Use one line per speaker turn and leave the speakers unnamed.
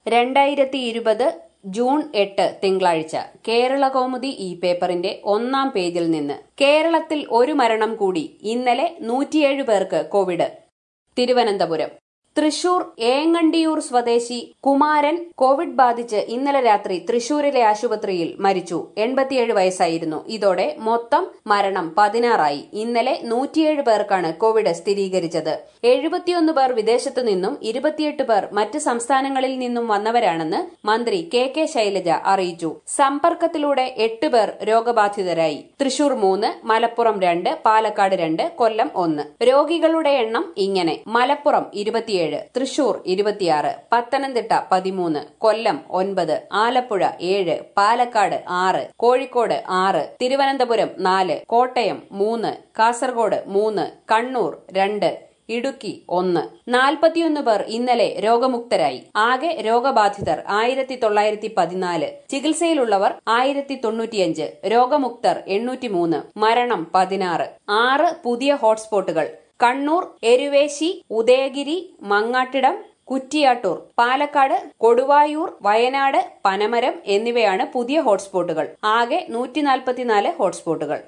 രണ്ടായിരത്തി ഇരുപത് ജൂൺ എട്ട് തിങ്കളാഴ്ച കേരള കൗമുദി ഈ പേപ്പറിന്റെ ഒന്നാം പേജിൽ നിന്ന് കേരളത്തിൽ ഒരു മരണം കൂടി ഇന്നലെ നൂറ്റിയേഴ് പേർക്ക് കോവിഡ് തിരുവനന്തപുരം തൃശൂർ ഏങ്ങണ്ടിയൂർ സ്വദേശി കുമാരൻ കോവിഡ് ബാധിച്ച് ഇന്നലെ രാത്രി തൃശൂരിലെ ആശുപത്രിയിൽ മരിച്ചു എൺപത്തിയേഴ് വയസ്സായിരുന്നു ഇതോടെ മൊത്തം മരണം പതിനാറായി ഇന്നലെ നൂറ്റിയേഴ് പേർക്കാണ് കോവിഡ് സ്ഥിരീകരിച്ചത് എഴുപത്തിയൊന്ന് പേർ വിദേശത്തു നിന്നും ഇരുപത്തിയെട്ട് പേർ മറ്റ് സംസ്ഥാനങ്ങളിൽ നിന്നും വന്നവരാണെന്ന് മന്ത്രി കെ കെ ശൈലജ അറിയിച്ചു സമ്പർക്കത്തിലൂടെ എട്ട് പേർ രോഗബാധിതരായി തൃശൂർ മൂന്ന് മലപ്പുറം രണ്ട് പാലക്കാട് രണ്ട് കൊല്ലം ഒന്ന് രോഗികളുടെ എണ്ണം ഇങ്ങനെ മലപ്പുറം ഇരുപത്തിയേഴ് തൃശൂർ ഇരുപത്തിയാറ് പത്തനംതിട്ട പതിമൂന്ന് കൊല്ലം ഒൻപത് ആലപ്പുഴ ഏഴ് പാലക്കാട് ആറ് കോഴിക്കോട് ആറ് തിരുവനന്തപുരം നാല് കോട്ടയം മൂന്ന് കാസർഗോഡ് മൂന്ന് കണ്ണൂർ രണ്ട് ഇടുക്കി ഒന്ന് നാൽപ്പത്തിയൊന്ന് പേർ ഇന്നലെ രോഗമുക്തരായി ആകെ രോഗബാധിതർ ആയിരത്തി തൊള്ളായിരത്തി പതിനാല് ചികിത്സയിലുള്ളവർ ആയിരത്തി തൊണ്ണൂറ്റിയഞ്ച് രോഗമുക്തർ എണ്ണൂറ്റിമൂന്ന് മരണം പതിനാറ് ആറ് പുതിയ ഹോട്ട്സ്പോട്ടുകൾ കണ്ണൂർ എരുവേശി ഉദയഗിരി മങ്ങാട്ടിടം കുറ്റിയാട്ടൂർ പാലക്കാട് കൊടുവായൂർ വയനാട് പനമരം എന്നിവയാണ് പുതിയ ഹോട്ട്സ്പോട്ടുകൾ ആകെ നൂറ്റിനാൽപ്പത്തിനാല് ഹോട്ട്സ്പോട്ടുകൾ